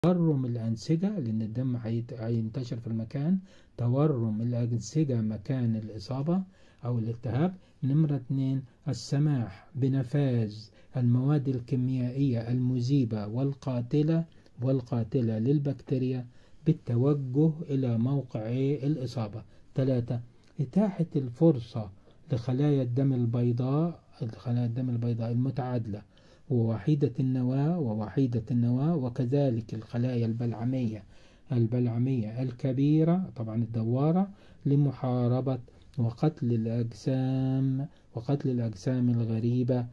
تورم الأنسجة لأن الدم هينتشر في المكان تورم الأنسجة مكان الإصابة أو الالتهاب نمرة اتنين السماح بنفاذ المواد الكيميائية المذيبة والقاتلة والقاتلة للبكتيريا بالتوجه إلى موقع الإصابة ثلاثة إتاحة الفرصة لخلايا الدم البيضاء خلايا الدم البيضاء المتعادلة ووحيدة النواة ووحيدة النواة وكذلك الخلايا البلعمية البلعمية الكبيرة طبعا الدوارة لمحاربة وقتل الأجسام وقتل الأجسام الغريبة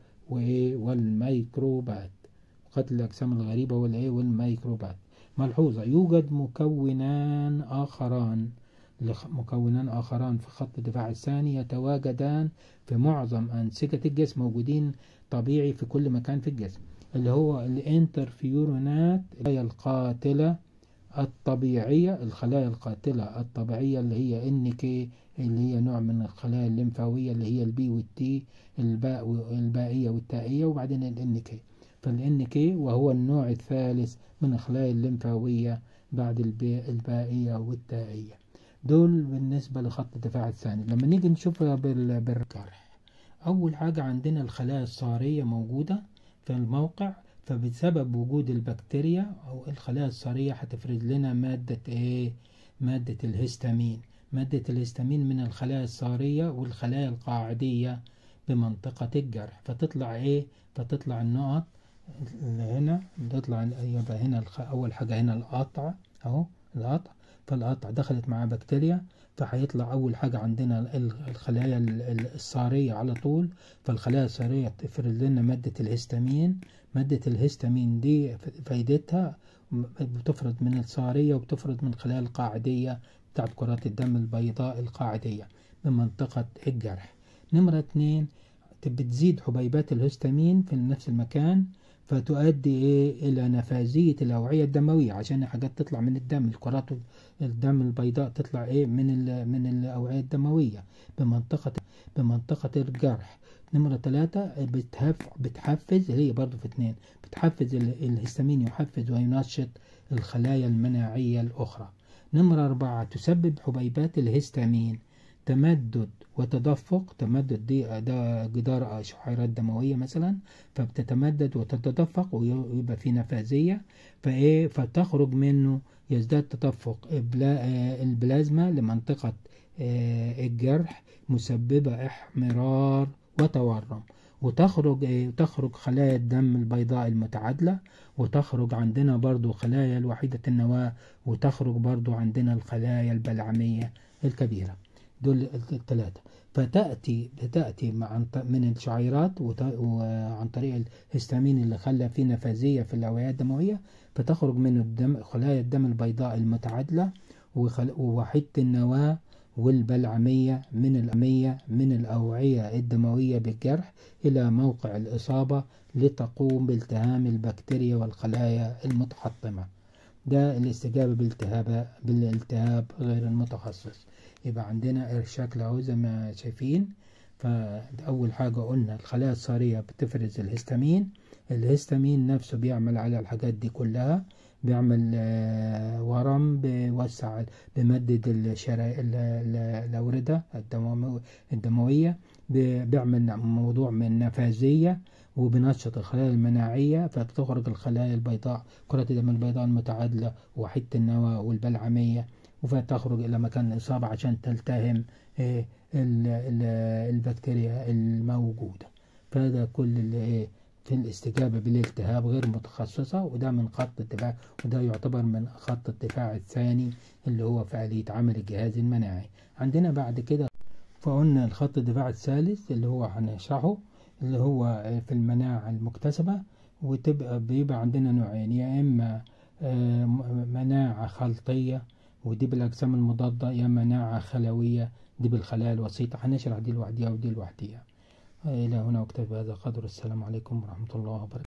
والميكروبات قتل الأجسام الغريبة والميكروبات ملحوظة يوجد مكونان آخران مكونان آخران في خط الدفاع الثاني يتواجدان في معظم أنسجة الجسم موجودين طبيعي في كل مكان في الجسم اللي هو الانترفيورونات الخلايا القاتلة الطبيعية الخلايا القاتلة الطبيعية اللي هي ان كي اللي هي نوع من الخلايا الليمفاوية اللي هي البي والتي الباء البائية والتائية وبعدين الان كي فالان كي وهو النوع الثالث من الخلايا الليمفاوية بعد البائية والتائية دول بالنسبة لخط الدفاع الثاني لما نيجي نشوفها بالجرح أول حاجة عندنا الخلايا الصارية موجودة في الموقع فبسبب وجود البكتيريا أو الخلايا الصارية هتفرز لنا مادة إيه؟ مادة الهستامين مادة الهستامين من الخلايا الصارية والخلايا القاعدية بمنطقة الجرح فتطلع إيه؟ فتطلع النقط هنا بتطلع يبقى هنا أول حاجة هنا القطع أهو القطع فالقطع دخلت مع بكتيريا فهيطلع أول حاجة عندنا الخلايا الصارية على طول فالخلايا الصارية تفرز لنا مادة الهستامين مادة الهستامين دي فايدتها بتفرز من الصارية وبتفرز من الخلايا القاعدية بتاعت كرات الدم البيضاء القاعدية من منطقة الجرح نمرة اتنين بتزيد حبيبات الهستامين في نفس المكان فتؤدي إيه إلى نفاذية الأوعية الدموية عشان حاجات تطلع من الدم الكرات الدم البيضاء تطلع إيه من ال من الأوعية الدموية بمنطقة بمنطقة الجرح نمرة ثلاثة بتحفز هي برضو في اثنين بتحفز الهستامين يحفز وينشط الخلايا المناعية الأخرى نمرة أربعة تسبب حبيبات الهستامين تمدد وتدفق تمدد دي ده جدار شعيرات دمويه مثلا فبتتمدد وتتدفق ويبقى في نفاذيه فايه فتخرج منه يزداد تدفق البلازما لمنطقه الجرح مسببه احمرار وتورم وتخرج ايه تخرج خلايا الدم البيضاء المتعادله وتخرج عندنا برضو خلايا الوحيده النواه وتخرج برضو عندنا الخلايا البلعميه الكبيره دول الثلاثة فتأتي بتأتي مع من الشعيرات وعن طريق الهستامين اللي خلى فيه نفاذية في الأوعية الدموية فتخرج منه الدم خلايا الدم البيضاء المتعادلة ووحيدة النواة والبلعمية من الأمية من الأوعية الدموية بالجرح إلى موقع الإصابة لتقوم بالتهام البكتيريا والخلايا المتحطمة ده الاستجابة بالالتهاب بالالتهاب غير المتخصص يبقى عندنا الشكل اهو زي ما شايفين فأول حاجة قلنا الخلايا الصارية بتفرز الهستامين الهستامين نفسه بيعمل على الحاجات دي كلها بيعمل ورم بيوسع بيمدد الأوردة الدموية بيعمل موضوع من نفاذية وبنشط الخلايا المناعية فبتخرج الخلايا البيضاء كرة الدم البيضاء المتعادلة وحيدة النواة والبلعمية وفتخرج إلى مكان الإصابة عشان تلتهم البكتيريا الموجودة فهذا كل اللي في الاستجابة بالالتهاب غير متخصصة وده من خط الدفاع وده يعتبر من خط الدفاع الثاني اللي هو فعالية عمل الجهاز المناعي عندنا بعد كده فقلنا الخط الدفاع الثالث اللي هو هنشرحه اللي هو في المناعة المكتسبة وتبقى بيبقى عندنا نوعين يا إما مناعة خلطية ودي بالأجسام المضادة يا مناعة خلوية دي بالخلايا الوسيطة هنشرح دي لوحديها ودي لوحديها إلى هنا واكتفي بهذا القدر السلام عليكم ورحمة الله وبركاته